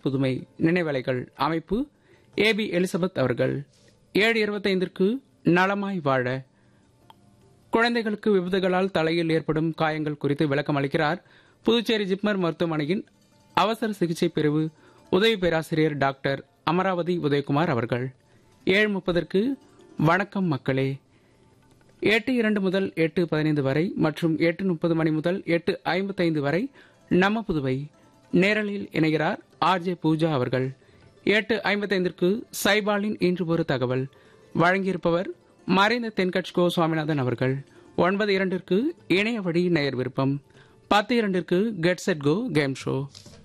புதுமை நினைவலைகள் அமைப்பு ஏ பி எலிசபெத் அவர்கள் ஏழு இருபத்தைந்திற்கு நலமாய் வாழ குழந்தைகளுக்கு விபத்துகளால் தலையில் ஏற்படும் காயங்கள் குறித்து விளக்கம் அளிக்கிறார் புதுச்சேரி ஜிப்மர் மருத்துவமனையின் அவசர சிகிச்சை பிரிவு உதவி பேராசிரியர் டாக்டர் அமராவதி உதயகுமார் அவர்கள் ஏழு முப்பதற்கு வணக்கம் மக்களே எட்டு இரண்டு முதல் எட்டு பதினைந்து வரை மற்றும் எட்டு முப்பது மணி முதல் எட்டு ஐம்பத்தைந்து வரை நம்ம புதுவை நேரலில் இணைகிறார் ஆர் ஜே பூஜா அவர்கள் எட்டு ஐம்பத்தைந்திற்கு சைபாலின் இன்று ஒரு தகவல் வழங்கியிருப்பவர் மறைந்த தென்கட்சி கோ சுவாமிநாதன் அவர்கள் ஒன்பது இரண்டிற்கு இணைய வழி நேயர் விருப்பம் பத்து இரண்டிற்கு get set go game show